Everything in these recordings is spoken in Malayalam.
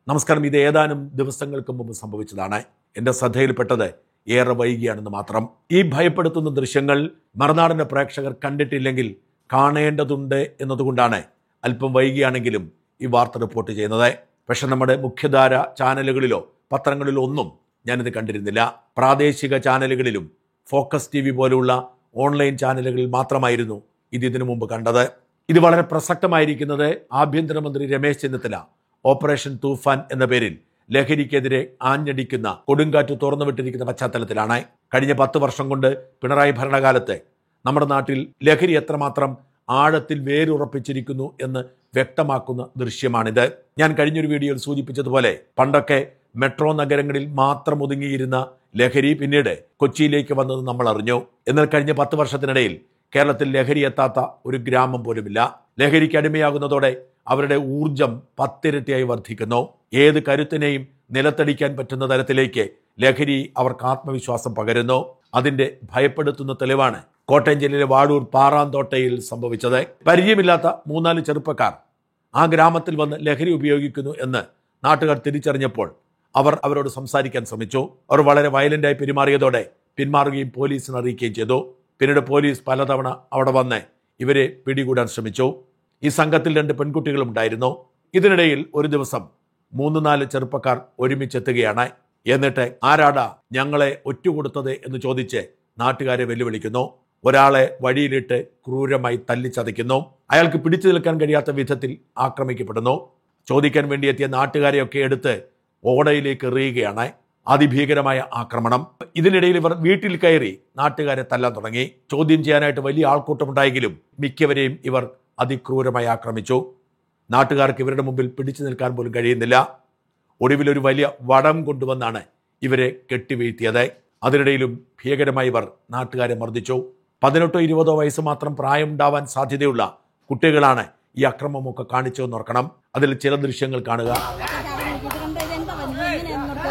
നമസ്കാരം ഇത് ഏതാനും ദിവസങ്ങൾക്ക് മുമ്പ് സംഭവിച്ചതാണ് എൻ്റെ ശ്രദ്ധയിൽപ്പെട്ടത് ഏറെ വൈകിയാണെന്ന് മാത്രം ഈ ഭയപ്പെടുത്തുന്ന ദൃശ്യങ്ങൾ മറുനാടിൻ്റെ പ്രേക്ഷകർ കണ്ടിട്ടില്ലെങ്കിൽ കാണേണ്ടതുണ്ട് എന്നതുകൊണ്ടാണ് അല്പം വൈകിയാണെങ്കിലും ഈ വാർത്ത റിപ്പോർട്ട് ചെയ്യുന്നത് പക്ഷെ നമ്മുടെ മുഖ്യധാര ചാനലുകളിലോ പത്രങ്ങളിലോ ഒന്നും ഞാനിത് കണ്ടിരുന്നില്ല പ്രാദേശിക ചാനലുകളിലും ഫോക്കസ് ടി വി പോലുള്ള ഓൺലൈൻ ചാനലുകളിൽ മാത്രമായിരുന്നു ഇത് ഇതിനു മുമ്പ് കണ്ടത് ഇത് വളരെ പ്രസക്തമായിരിക്കുന്നത് ആഭ്യന്തരമന്ത്രി രമേശ് ചെന്നിത്തല ഓപ്പറേഷൻ തൂഫാൻ എന്ന പേരിൽ ലഹരിക്കെതിരെ ആഞ്ഞടിക്കുന്ന കൊടുങ്കാറ്റ് തുറന്നുവിട്ടിരിക്കുന്ന പശ്ചാത്തലത്തിലാണ് കഴിഞ്ഞ പത്ത് വർഷം കൊണ്ട് പിണറായി ഭരണകാലത്ത് നമ്മുടെ നാട്ടിൽ ലഹരി എത്രമാത്രം ആഴത്തിൽ വേരുറപ്പിച്ചിരിക്കുന്നു എന്ന് വ്യക്തമാക്കുന്ന ദൃശ്യമാണിത് ഞാൻ കഴിഞ്ഞൊരു വീഡിയോയിൽ സൂചിപ്പിച്ചതുപോലെ പണ്ടൊക്കെ മെട്രോ നഗരങ്ങളിൽ മാത്രം ഒതുങ്ങിയിരുന്ന ലഹരി പിന്നീട് കൊച്ചിയിലേക്ക് വന്നത് നമ്മൾ അറിഞ്ഞു എന്നാൽ കഴിഞ്ഞ പത്ത് വർഷത്തിനിടയിൽ കേരളത്തിൽ ലഹരി എത്താത്ത ഒരു ഗ്രാമം പോലുമില്ല ലഹരിക്ക് അടിമയാകുന്നതോടെ അവരുടെ ഊർജം പത്തിരട്ടിയായി വർദ്ധിക്കുന്നു ഏത് കരുത്തിനെയും നിലത്തടിക്കാൻ പറ്റുന്ന തരത്തിലേക്ക് ലഹരി അവർക്ക് ആത്മവിശ്വാസം പകരുന്നു അതിന്റെ ഭയപ്പെടുത്തുന്ന തെളിവാണ് കോട്ടയം ജില്ലയിലെ വാഴൂർ പാറാന്തോട്ടയിൽ സംഭവിച്ചത് പരിചയമില്ലാത്ത മൂന്നാല് ചെറുപ്പക്കാർ ആ ഗ്രാമത്തിൽ വന്ന് ലഹരി ഉപയോഗിക്കുന്നു എന്ന് നാട്ടുകാർ തിരിച്ചറിഞ്ഞപ്പോൾ അവർ അവരോട് സംസാരിക്കാൻ ശ്രമിച്ചു അവർ വളരെ വയലന്റായി പെരുമാറിയതോടെ പിന്മാറുകയും പോലീസിനെ അറിയിക്കുകയും ചെയ്തു പിന്നീട് പോലീസ് പലതവണ അവിടെ വന്ന് ഇവരെ പിടികൂടാൻ ശ്രമിച്ചു ഈ സംഘത്തിൽ രണ്ട് പെൺകുട്ടികളും ഉണ്ടായിരുന്നു ഇതിനിടയിൽ ഒരു ദിവസം മൂന്ന് നാല് ചെറുപ്പക്കാർ ഒരുമിച്ചെത്തുകയാണ് എന്നിട്ട് ആരാടാ ഞങ്ങളെ ഒറ്റുകൊടുത്തത് എന്ന് ചോദിച്ച് നാട്ടുകാരെ വെല്ലുവിളിക്കുന്നു ഒരാളെ വഴിയിലിട്ട് ക്രൂരമായി തല്ലിച്ചതയ്ക്കുന്നു അയാൾക്ക് പിടിച്ചു നിൽക്കാൻ കഴിയാത്ത വിധത്തിൽ ആക്രമിക്കപ്പെടുന്നു ചോദിക്കാൻ വേണ്ടി എത്തിയ നാട്ടുകാരെയൊക്കെ എടുത്ത് ഓടയിലേക്ക് എറിയുകയാണ് അതിഭീകരമായ ആക്രമണം ഇതിനിടയിൽ ഇവർ വീട്ടിൽ കയറി നാട്ടുകാരെ തല്ലാൻ തുടങ്ങി ചോദ്യം ചെയ്യാനായിട്ട് വലിയ ആൾക്കൂട്ടമുണ്ടായെങ്കിലും മിക്കവരെയും ഇവർ അതിക്രൂരമായി ആക്രമിച്ചു നാട്ടുകാർക്ക് ഇവരുടെ മുമ്പിൽ പിടിച്ചു നിൽക്കാൻ പോലും കഴിയുന്നില്ല ഒടുവിൽ ഒരു വലിയ വടം കൊണ്ടുവന്നാണ് ഇവരെ കെട്ടിവീഴ്ത്തിയത് അതിനിടയിലും ഭീകരമായി ഇവർ നാട്ടുകാരെ മർദ്ദിച്ചു പതിനെട്ടോ ഇരുപതോ വയസ്സ് മാത്രം പ്രായമുണ്ടാവാൻ സാധ്യതയുള്ള കുട്ടികളാണ് ഈ അക്രമമൊക്കെ കാണിച്ചതെന്ന് ഓർക്കണം അതിൽ ചില ദൃശ്യങ്ങൾ കാണുക ഇതുകൊണ്ട് ഇതെന്താ വന്നു ഇങ്ങനെ അങ്ങോട്ട്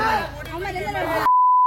അമ്മ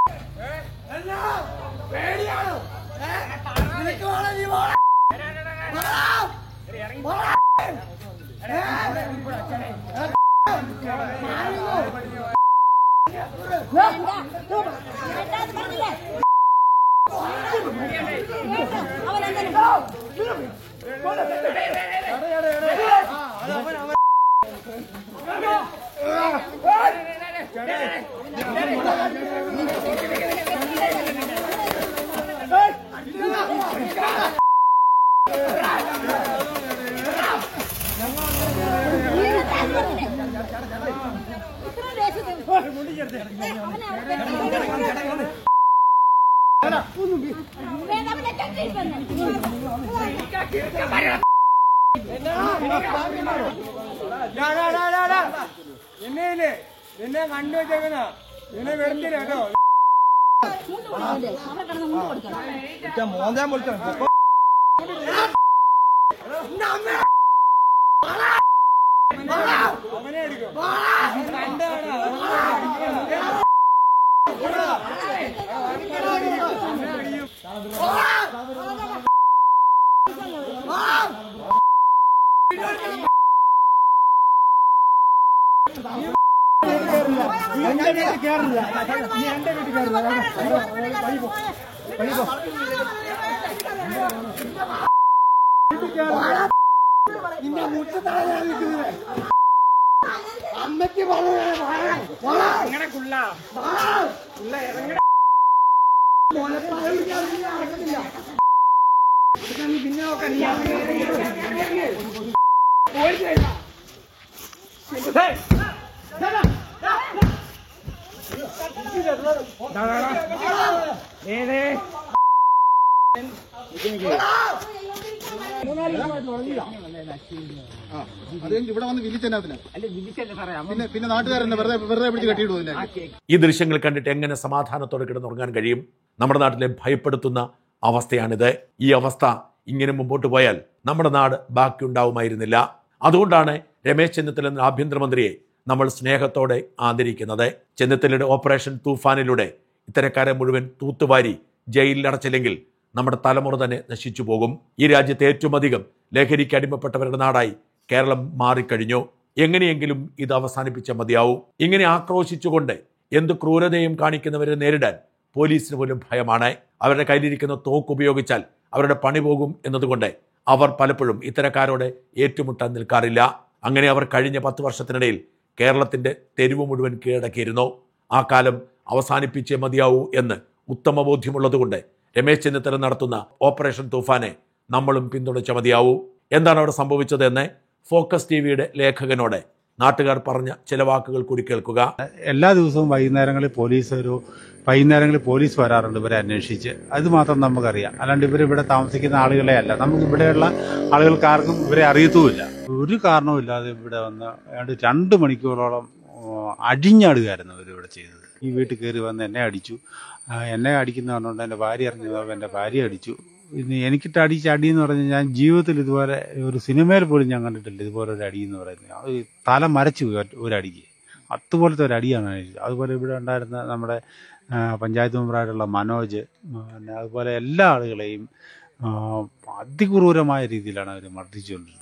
നിന്നെ നിന്നെ കണ്ടു വെച്ചേക്കുന്ന നിന്നെ വെറുതെ കേട്ടോ അവിടെ കിടന്ന് മുണ്ട് കൊടുക്കണം മോന്താൻ വിളിച്ചോ അവനെ എടുക്കും കണ്ടാടാ അത് ഇവിടെ വന്ന് വിളിച്ചതിനകത്തിന് പിന്നെ പിന്നെ നാട്ടുകാരനെ വെറുതെ വെറുതെ പിടിച്ച് കെട്ടിയിടുവല്ലേ ഈ ദൃശ്യങ്ങൾ കണ്ടിട്ട് എങ്ങനെ സമാധാനത്തോടെ കിടന്നുറങ്ങാൻ കഴിയും നമ്മുടെ നാട്ടിലെ ഭയപ്പെടുത്തുന്ന അവസ്ഥയാണിത് ഈ അവസ്ഥ ഇങ്ങനെ മുമ്പോട്ട് പോയാൽ നമ്മുടെ നാട് ബാക്കിയുണ്ടാവുമായിരുന്നില്ല അതുകൊണ്ടാണ് രമേശ് ചെന്നിത്തല എന്ന ആഭ്യന്തരമന്ത്രിയെ നമ്മൾ സ്നേഹത്തോടെ ആദരിക്കുന്നത് ചെന്നിത്തലയുടെ ഓപ്പറേഷൻ തൂഫാനിലൂടെ ഇത്തരക്കാരെ മുഴുവൻ തൂത്തുവാരി ജയിലിൽ അടച്ചില്ലെങ്കിൽ നമ്മുടെ തലമുറ തന്നെ നശിച്ചു പോകും ഈ രാജ്യത്തെ ഏറ്റവും അധികം ലഹരിക്ക് അടിമപ്പെട്ടവരുടെ നാടായി കേരളം മാറിക്കഴിഞ്ഞു എങ്ങനെയെങ്കിലും ഇത് അവസാനിപ്പിച്ച മതിയാവും ഇങ്ങനെ ആക്രോശിച്ചുകൊണ്ട് എന്ത് ക്രൂരതയും കാണിക്കുന്നവരെ നേരിടാൻ പോലീസിന് പോലും ഭയമാണ് അവരുടെ കയ്യിലിരിക്കുന്ന തോക്ക് ഉപയോഗിച്ചാൽ അവരുടെ പണി പോകും എന്നതുകൊണ്ട് അവർ പലപ്പോഴും ഇത്തരക്കാരോട് ഏറ്റുമുട്ടാൻ നിൽക്കാറില്ല അങ്ങനെ അവർ കഴിഞ്ഞ പത്ത് വർഷത്തിനിടയിൽ കേരളത്തിന്റെ തെരുവ് മുഴുവൻ കീഴടക്കിയിരുന്നു ആ കാലം അവസാനിപ്പിച്ചേ മതിയാവൂ എന്ന് ഉത്തമ ബോധ്യമുള്ളതുകൊണ്ട് രമേശ് ചെന്നിത്തല നടത്തുന്ന ഓപ്പറേഷൻ തൂഫാനെ നമ്മളും പിന്തുണച്ച മതിയാവൂ എന്താണ് അവിടെ സംഭവിച്ചതെന്ന് ഫോക്കസ് ടി വിയുടെ ലേഖകനോട് നാട്ടുകാർ പറഞ്ഞ ചില വാക്കുകൾ കൂടി കേൾക്കുക എല്ലാ ദിവസവും വൈകുന്നേരങ്ങളിൽ പോലീസ് ഒരു വൈകുന്നേരങ്ങളിൽ പോലീസ് വരാറുണ്ട് ഇവരെ അന്വേഷിച്ച് അത് മാത്രം നമുക്കറിയാം അല്ലാണ്ട് ഇവർ ഇവിടെ താമസിക്കുന്ന ആളുകളെ അല്ല നമുക്ക് ഇവിടെയുള്ള ആളുകൾക്ക് ആർക്കും ഇവരെ അറിയത്തുമില്ല ഒരു കാരണവുമില്ലാതെ ഇവിടെ വന്ന് ഏതാണ്ട് രണ്ട് മണിക്കൂറോളം ആ, അടിഞ്ഞാടുകയായിരുന്നു ഇവർ ഇവിടെ ചെയ്തത് ഈ വീട്ടിൽ കയറി വന്ന് എന്നെ അടിച്ചു ആ, എന്നെ അടിക്കുന്ന പറഞ്ഞുകൊണ്ട് എൻ്റെ ഭാര്യ അറിഞ്ഞപ്പോൾ എൻ്റെ ഭാര്യ അടിച്ചു ഇനി എനിക്കിട്ട് അടിച്ച അടി എന്ന് പറഞ്ഞാൽ ഞാൻ ജീവിതത്തിൽ ഇതുപോലെ ഒരു സിനിമയിൽ പോലും ഞാൻ കണ്ടിട്ടില്ല ഇതുപോലെ ഒരു അടി എന്ന് പറയുന്നത് അത് തല മരച്ചു പോയി ഒറ്റ- ഒരു അടിക്ക് അതുപോലത്തെ ഒരു അടിയാണ് അടിച്ചത് അതുപോലെ ഇവിടെ ഉണ്ടായിരുന്ന നമ്മുടെ ആ, പഞ്ചായത്ത് മെമ്പറായിട്ടുള്ള മനോജ് ആ, പിന്നെ അതുപോലെ എല്ലാ ആളുകളെയും ആ, അതിക്രൂരമായ രീതിയിലാണ് അവർ മർദ്ദിച്ചുകൊണ്ടിരുന്നത്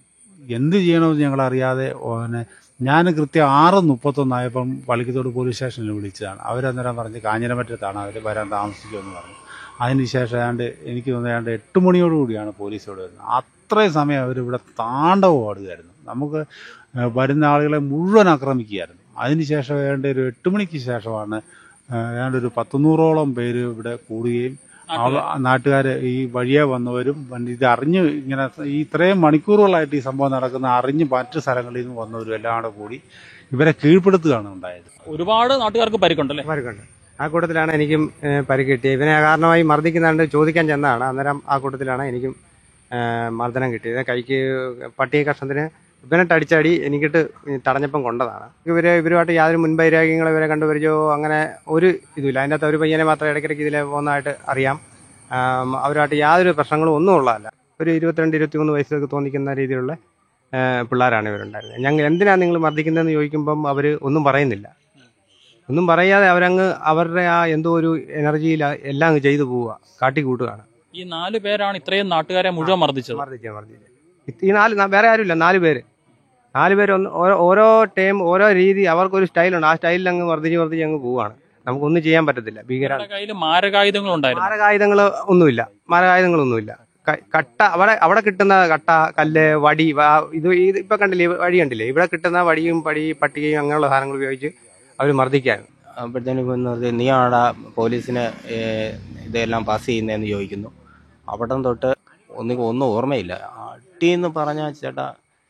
എന്ത് ചെയ്യണമെന്ന് ഞങ്ങളറിയാതെ പിന്നെ ഞാൻ കൃത്യം ആറ് മുപ്പത്തൊന്നായപ്പം പള്ളിക്കത്തോട് പോലീസ് സ്റ്റേഷനിൽ വിളിച്ചതാണ് അവരന്നേരം പറഞ്ഞ് കാഞ്ഞിരമറ്റത്താണ് അവർ വരാൻ താമസിക്കുമെന്ന് പറഞ്ഞു അതിനുശേഷം ഏതാണ്ട് എനിക്ക് തോന്നുന്നത് ഏതാണ്ട് എട്ട് മണിയോടുകൂടിയാണ് പോലീസ് ഇവിടെ വരുന്നത് അത്രയും സമയം അവരിവിടെ താണ്ഡവം ഓടുകയായിരുന്നു നമുക്ക് ഏഹ് വരുന്ന ആളുകളെ മുഴുവൻ ആക്രമിക്കുകയായിരുന്നു അതിനുശേഷം ഏതാണ്ട് ഒരു എട്ട് മണിക്ക് ശേഷമാണ് ഏഹ് ഏതാണ്ട് ഒരു പത്തുനൂറോളം പേര് ഇവിടെ കൂടുകയും നാട്ടുകാർ ഈ വഴിയെ വന്നവരും വണ്ടി ഇത് അറിഞ്ഞ് ഇങ്ങനെ ഈ ഇത്രയും മണിക്കൂറുകളായിട്ട് ഈ സംഭവം നടക്കുന്ന അറിഞ്ഞ് മറ്റു സ്ഥലങ്ങളിൽ നിന്ന് വന്നവരും എല്ലാം കൂടെ കൂടി ഇവരെ കീഴ്പ്പെടുത്തുകയാണ് ഉണ്ടായത് ഒരുപാട് നാട്ടുകാർക്ക് പരിക്കുണ്ടല്ലേ പരിക്കുണ്ട് ആ കൂട്ടത്തിലാണ് എനിക്കും ഏഹ്, പരിക്ക് കിട്ടിയത് ഇവനെ കാരണമായി മർദ്ദിക്കുന്നാണ്ട് ചോദിക്കാൻ ചെന്നതാണ് അന്നേരം ആ കൂട്ടത്തിലാണ് എനിക്കും ഏഹ്, മർദ്ദനം കിട്ടിയത് കൈക്ക് പട്ടി കഷ്ണത്തിന് ഇവനിട്ട് അടിച്ചടി എനിക്കിട്ട് തടഞ്ഞപ്പം കൊണ്ടതാണ് ഇവര് ഇവരുമായിട്ട് യാതൊരു മുൻപൈരാഗ്യങ്ങളോ ഇവരെ കണ്ടുപരിചയോ അങ്ങനെ ഒരു ഇതുമില്ല അതിൻ്റെ അകത്ത് ഒരു പയ്യനെ മാത്രം ഇടയ്ക്കിടയ്ക്ക് ഇതിലെ പോകുന്നതായിട്ട് അറിയാം ആം, അവരുമായിട്ട് യാതൊരു പ്രശ്നങ്ങളും ഒന്നും ഉള്ളതല്ല ഒരു ഇരുപത്തിരണ്ട് ഇരുപത്തിമൂന്ന് വയസ്സൊക്കെ തോന്നിക്കുന്ന രീതിയിലുള്ള ഏഹ്, പിള്ളേരാണ് ഇവരുണ്ടായിരുന്നത് ഞങ്ങൾ എന്തിനാണ് നിങ്ങൾ മർദ്ദിക്കുന്നതെന്ന് ചോദിക്കുമ്പം അവർ ഒന്നും പറയുന്നില്ല ഒന്നും പറയാതെ അവരങ്ങ് അവരുടെ ആ എന്തോ ഒരു എനർജിയിൽ എല്ലാം അങ്ങ് ചെയ്തു പോവുക കാട്ടിക്കൂട്ടുകയാണ് ഈ നാല് പേരാണ് ഇത്രയും നാട്ടുകാരെ മുഴുവൻ മർദ്ദിച്ചത് മർദ്ദിക്കുക മർദ്ദിക്കുക ഇത് ഈ നാല് ന- വേറെ ആരുമില്ല നാല് പേര് നാല് പേര് ഒന്ന് ഓരോ ഓരോ ടൈം ഓരോ രീതി അവർക്കൊരു സ്റ്റൈലുണ്ട് ആ സ്റ്റൈലിൽ അങ്ങ് വർദ്ധിച്ച് വർദ്ധിച്ച് അങ്ങ് പോവുകയാണ് നമുക്കൊന്നും ചെയ്യാൻ പറ്റത്തില്ല ഭീകര അവരുടെ കയ്യിൽ മാരകായുധങ്ങൾ ഉണ്ടായിരുന്നു മാരകായുധങ്ങൾ ഒന്നുമില്ല മാരകായുധങ്ങളൊന്നുമില്ല ക- കട്ട അവിടെ അവിടെ കിട്ടുന്ന കട്ട കല്ല് വടി വാ- ഇത് ഇത് ഇപ്പൊ കണ്ടില്ലേ ഈ വടി കണ്ടില്ലേ ഇവിടെ കിട്ടുന്ന വടിയും പടി പട്ടികയും അങ്ങനെയുള്ള സാധനങ്ങൾ ഉപയോഗിച്ച് അവർ മർദ്ദിക്കാൻ അപ്പോഴത്തേനും ഇവൻ പറഞ്ഞു, നീയാണടാ പോലീസിന് ഏഹ്, ഇതെല്ലാം പാസ് ചെയ്യുന്നതെന്ന് ചോദിക്കുന്നു അവിടെ തൊട്ട് ഒന്നും ഒന്നും ഓർമ്മയില്ല അടി എന്ന് പറഞ്ഞാൽ ചേട്ടാ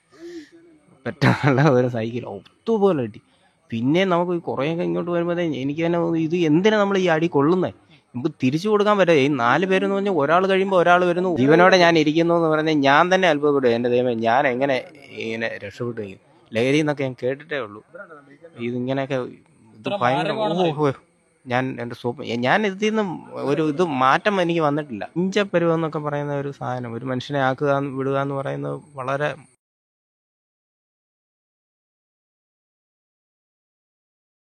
പെട്ടെന്നുള്ള ഒരു സൈക്കിൾ ഒത്തുപോലെ അടി പിന്നെ നമുക്ക് കുറേയൊക്കെ ഇങ്ങോട്ട് വരുമ്പോഴേ എനിക്ക് തന്നെ തോന്നി, ഇത് എന്തിനാ നമ്മൾ ഈ അടി കൊള്ളുന്നത് നമുക്ക് തിരിച്ചു കൊടുക്കാൻ പറ്റില്ല ഈ നാല് പേരെന്ന് പറഞ്ഞാൽ ഒരാൾ കഴിയുമ്പോൾ ഒരാൾ വരുന്നു ജീവനോടെ ഞാൻ ഇരിക്കുന്നു എന്ന് പറഞ്ഞാൽ ഞാൻ തന്നെ അത്ഭുതപ്പെടും എൻ്റെ ദൈവം ഞാൻ എങ്ങനെ ഇങ്ങനെ രക്ഷപ്പെട്ടു നിൽക്കും ലഹരി എന്നൊക്കെ ഞാൻ കേട്ടിട്ടേ ഉള്ളൂ ഇതിങ്ങനെയൊക്കെ ഇത് ഇത്ര ഭയങ്കര മാരകമാണെന്ന് ഓ, ഓ. ഞാൻ എൻ്റെ സ്വപ്നം ഞാൻ ഇതിൽ നിന്ന് ഒരു ഇത് മാറ്റം എനിക്ക് വന്നിട്ടില്ല ഇഞ്ചപ്പരുവെന്നൊക്കെ പറയുന്ന ഒരു സാധനം ഒരു മനുഷ്യനെ ആക്കുക എന്ന് വിടുക എന്ന് പറയുന്നത് വളരെ